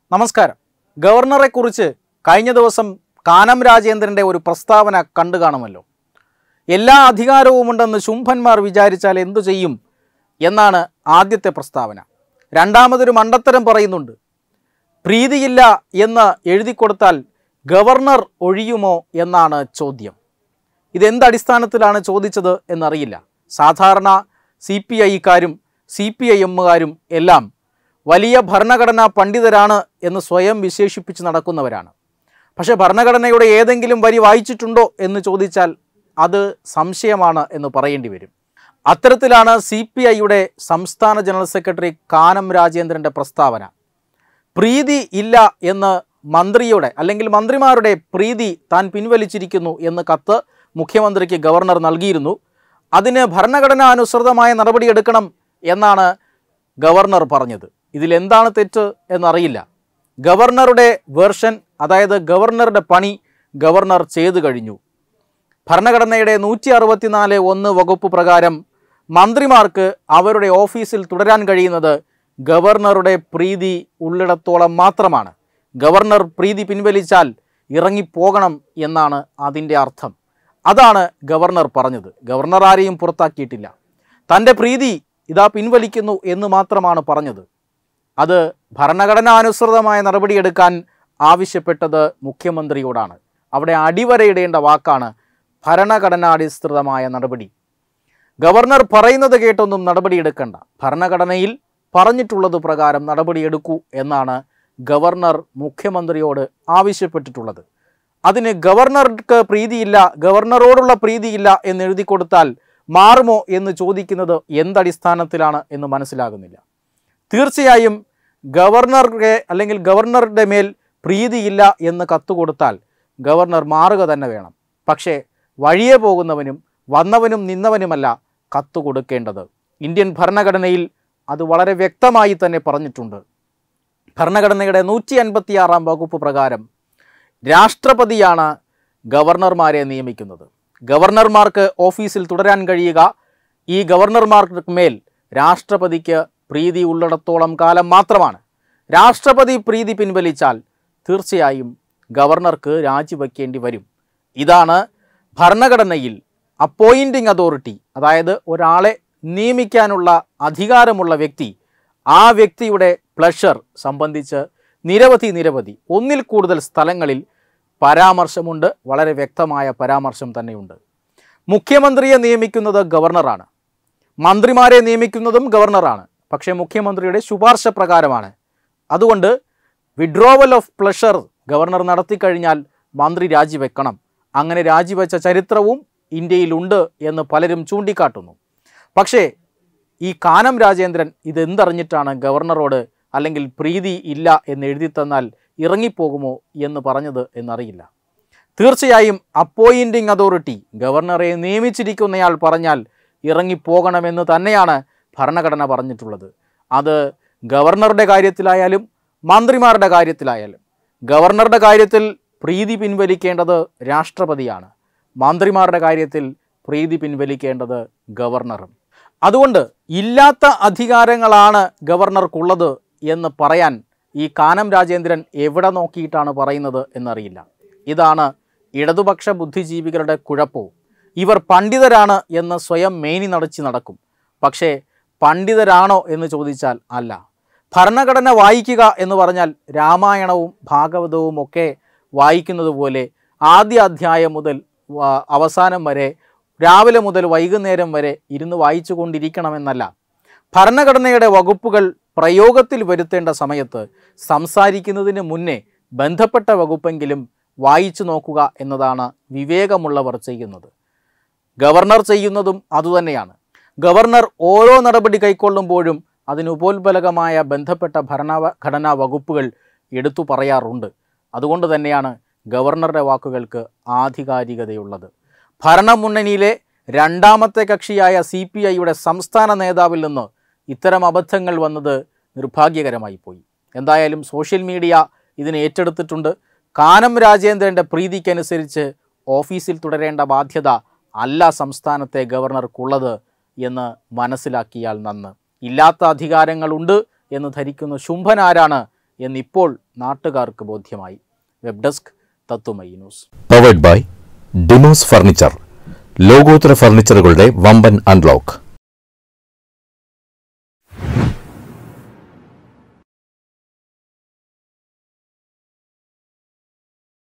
നമസ്കാരം ഗവർണറെക്കുറിച്ച് കഴിഞ്ഞ ദിവസം കാനം രാജേന്ദ്രൻ്റെ ഒരു പ്രസ്താവന കണ്ടു കാണുമല്ലോ എല്ലാ അധികാരവുമുണ്ടെന്ന് ശുംഭന്മാർ വിചാരിച്ചാൽ എന്തു ചെയ്യും എന്നാണ് ആദ്യത്തെ പ്രസ്താവന രണ്ടാമതൊരു മണ്ടത്തരം പറയുന്നുണ്ട് പ്രീതിയില്ല എന്ന് എഴുതി കൊടുത്താൽ ഗവർണർ ഒഴിയുമോ എന്നാണ് ചോദ്യം ഇതെന്ത് അടിസ്ഥാനത്തിലാണ് ചോദിച്ചത് എന്നറിയില്ല സാധാരണ സി പി ഐക്കാരും സി പി ഐ എമ്മുകാരും എല്ലാം വലിയ ഭരണഘടനാ പണ്ഡിതരാണ് എന്ന് സ്വയം വിശേഷിപ്പിച്ച് നടക്കുന്നവരാണ് പക്ഷേ ഭരണഘടനയുടെ ഏതെങ്കിലും വരി വായിച്ചിട്ടുണ്ടോ എന്ന് ചോദിച്ചാൽ അത് സംശയമാണ് എന്ന് പറയേണ്ടി വരും അത്തരത്തിലാണ് സി പി ഐയുടെ സംസ്ഥാന ജനറൽ സെക്രട്ടറി കാനം രാജേന്ദ്രൻ്റെ പ്രസ്താവന പ്രീതി ഇല്ല എന്ന് മന്ത്രിയുടെ അല്ലെങ്കിൽ മന്ത്രിമാരുടെ പ്രീതി താൻ പിൻവലിച്ചിരിക്കുന്നു എന്ന് കത്ത് മുഖ്യമന്ത്രിക്ക് ഗവർണർ നൽകിയിരുന്നു അതിന് ഭരണഘടനാനുസൃതമായ നടപടിയെടുക്കണം എന്നാണ് ഗവർണർ പറഞ്ഞത് ഇതിലെന്താണ് തെറ്റ് എന്നറിയില്ല ഗവർണറുടെ വേർഷൻ അതായത് ഗവർണറുടെ പണി ഗവർണർ ചെയ്തു കഴിഞ്ഞു ഭരണഘടനയുടെ നൂറ്റി അറുപത്തിനാല് ഒന്ന് വകുപ്പ് പ്രകാരം മന്ത്രിമാർക്ക് അവരുടെ ഓഫീസിൽ തുടരാൻ കഴിയുന്നത് ഗവർണറുടെ പ്രീതി ഉള്ളിടത്തോളം മാത്രമാണ് ഗവർണർ പ്രീതി പിൻവലിച്ചാൽ ഇറങ്ങിപ്പോകണം എന്നാണ് അതിൻ്റെ അർത്ഥം അതാണ് ഗവർണർ പറഞ്ഞത് ഗവർണർ ആരെയും പുറത്താക്കിയിട്ടില്ല തൻ്റെ പ്രീതി ഇതാ പിൻവലിക്കുന്നു എന്ന് മാത്രമാണ് പറഞ്ഞത് അത് ഭരണഘടനാനുസൃതമായ നടപടിയെടുക്കാൻ ആവശ്യപ്പെട്ടത് മുഖ്യമന്ത്രിയോടാണ് അവിടെ അടിവരയിടേണ്ട വാക്കാണ് ഭരണഘടനാടിസ്ഥാനമായ നടപടി ഗവർണർ പറയുന്നത് കേട്ടൊന്നും നടപടിയെടുക്കണ്ട ഭരണഘടനയിൽ പറഞ്ഞിട്ടുള്ളത് പ്രകാരം നടപടിയെടുക്കൂ എന്നാണ് ഗവർണർ മുഖ്യമന്ത്രിയോട് ആവശ്യപ്പെട്ടിട്ടുള്ളത് അതിന് ഗവർണർക്ക് പ്രീതിയില്ല ഗവർണറോടുള്ള പ്രീതിയില്ല എന്ന് എഴുതി കൊടുത്താൽ മാറുമോ എന്ന് ചോദിക്കുന്നത് എന്തടിസ്ഥാനത്തിലാണ് എന്ന് മനസ്സിലാകുന്നില്ല തീർച്ചയായും ഗവർണർക്ക് അല്ലെങ്കിൽ ഗവർണറുടെ മേൽ പ്രീതിയില്ല എന്ന് കത്ത് കൊടുത്താൽ ഗവർണർ മാറുക തന്നെ വേണം പക്ഷേ വഴിയെ പോകുന്നവനും വന്നവനും നിന്നവനുമല്ല കത്ത് കൊടുക്കേണ്ടത് ഇന്ത്യൻ ഭരണഘടനയിൽ അത് വളരെ വ്യക്തമായി തന്നെ പറഞ്ഞിട്ടുണ്ട് ഭരണഘടനയുടെ നൂറ്റി അൻപത്തിയാറാം വകുപ്പ് പ്രകാരം രാഷ്ട്രപതിയാണ് ഗവർണർമാരെ നിയമിക്കുന്നത് ഗവർണർമാർക്ക് ഓഫീസിൽ തുടരാൻ കഴിയുക ഈ ഗവർണർമാർക്ക് മേൽ രാഷ്ട്രപതിക്ക് പ്രീതി ഉള്ളിടത്തോളം കാലം മാത്രമാണ് രാഷ്ട്രപതി പ്രീതി പിൻവലിച്ചാൽ തീർച്ചയായും ഗവർണർക്ക് രാജിവെക്കേണ്ടി വരും ഇതാണ് ഭരണഘടനയിൽ അപ്പോയിൻറ്റിംഗ് അതോറിറ്റി അതായത് ഒരാളെ നിയമിക്കാനുള്ള അധികാരമുള്ള വ്യക്തി ആ വ്യക്തിയുടെ പ്ലഷർ സംബന്ധിച്ച് നിരവധി നിരവധി ഒന്നിൽ കൂടുതൽ സ്ഥലങ്ങളിൽ പരാമർശമുണ്ട് വളരെ വ്യക്തമായ പരാമർശം തന്നെയുണ്ട് മുഖ്യമന്ത്രിയെ നിയമിക്കുന്നത് ഗവർണറാണ് മന്ത്രിമാരെ നിയമിക്കുന്നതും ഗവർണറാണ് പക്ഷേ മുഖ്യമന്ത്രിയുടെ ശുപാർശ പ്രകാരമാണ് അതുകൊണ്ട് വിഡ്രോവൽ ഓഫ് പ്ലഷർ ഗവർണർ നടത്തിക്കഴിഞ്ഞാൽ മന്ത്രി രാജിവെക്കണം അങ്ങനെ രാജിവെച്ച ചരിത്രവും ഇന്ത്യയിലുണ്ട് എന്ന് പലരും ചൂണ്ടിക്കാട്ടുന്നു പക്ഷേ ഈ കാനം രാജേന്ദ്രൻ ഇതെന്തറിഞ്ഞിട്ടാണ് ഗവർണറോട് അല്ലെങ്കിൽ പ്രീതി ഇല്ല എന്ന് എഴുതി തന്നാൽ ഇറങ്ങിപ്പോകുമോ എന്ന് പറഞ്ഞത് എന്നറിയില്ല തീർച്ചയായും അപ്പോയിൻറ്റിംഗ് അതോറിറ്റി ഗവർണറെ നിയമിച്ചിരിക്കുന്നയാൾ പറഞ്ഞാൽ ഇറങ്ങിപ്പോകണമെന്ന് തന്നെയാണ് ഭരണഘടന പറഞ്ഞിട്ടുള്ളത് അത് ഗവർണറുടെ കാര്യത്തിലായാലും മന്ത്രിമാരുടെ കാര്യത്തിലായാലും ഗവർണറുടെ കാര്യത്തിൽ പ്രീതി പിൻവലിക്കേണ്ടത് രാഷ്ട്രപതിയാണ് മന്ത്രിമാരുടെ കാര്യത്തിൽ പ്രീതി പിൻവലിക്കേണ്ടത് ഗവർണറും അതുകൊണ്ട് ഇല്ലാത്ത അധികാരങ്ങളാണ് ഗവർണർക്കുള്ളത് എന്ന് പറയാൻ ഈ കാനം രാജേന്ദ്രൻ എവിടെ നോക്കിയിട്ടാണ് പറയുന്നത് എന്നറിയില്ല ഇതാണ് ഇടതുപക്ഷ ബുദ്ധിജീവികളുടെ കുഴപ്പവും ഇവർ പണ്ഡിതരാണ് എന്ന് സ്വയം മേനി നടച്ച് നടക്കും പക്ഷേ പണ്ഡിതരാണോ എന്ന് ചോദിച്ചാൽ അല്ല ഭരണഘടന വായിക്കുക എന്ന് പറഞ്ഞാൽ രാമായണവും ഭാഗവതവും ഒക്കെ വായിക്കുന്നത് പോലെ ആദ്യ അധ്യായം മുതൽ വ- അവസാനം വരെ രാവിലെ മുതൽ വൈകുന്നേരം വരെ ഇരുന്ന് വായിച്ചു കൊണ്ടിരിക്കണമെന്നല്ല ഭരണഘടനയുടെ വകുപ്പുകൾ പ്രയോഗത്തിൽ വരുത്തേണ്ട സമയത്ത് സംസാരിക്കുന്നതിന് മുന്നേ ബന്ധപ്പെട്ട വകുപ്പെങ്കിലും വായിച്ചു നോക്കുക എന്നതാണ് വിവേകമുള്ളവർ ചെയ്യുന്നത് ഗവർണർ ചെയ്യുന്നതും അതുതന്നെയാണ് ഗവർണർ ഓരോ നടപടി കൈക്കൊള്ളുമ്പോഴും അതിന് ഉപോത്ബലകമായ ബന്ധപ്പെട്ട ഭരണഘടനാ വകുപ്പുകൾ എടുത്തു പറയാറുണ്ട് അതുകൊണ്ട് തന്നെയാണ് ഗവർണറുടെ വാക്കുകൾക്ക് ആധികാരികതയുള്ളത് ഭരണമുന്നണിയിലെ രണ്ടാമത്തെ കക്ഷിയായ സി പി ഐയുടെ സംസ്ഥാന നേതാവിൽ നിന്ന് ഇത്തരം അബദ്ധങ്ങൾ വന്നത് നിർഭാഗ്യകരമായി പോയി എന്തായാലും സോഷ്യൽ മീഡിയ ഇതിനെ ഏറ്റെടുത്തിട്ടുണ്ട് കാനം രാജേന്ദ്രൻ്റെ പ്രീതിക്കനുസരിച്ച് ഓഫീസിൽ തുടരേണ്ട ബാധ്യത അല്ല സംസ്ഥാനത്തെ ഗവർണർക്കുള്ളത് എന്ന് മനസ്സിലാക്കിയാൽ നന്ന് ഇല്ലാത്ത അധികാരങ്ങളുണ്ട് എന്ന് ധരിക്കുന്ന ശുംഭനാരാണ് എന്നിപ്പോൾ നാട്ടുകാർക്ക് ബോധ്യമായി വെബ് ഡെസ്ക് തത്തുമൈ news powered by Demos furniture ലോകോത്തര ഫർണിച്ചറുകളുടെ വമ്പൻ അൺലോക്ക്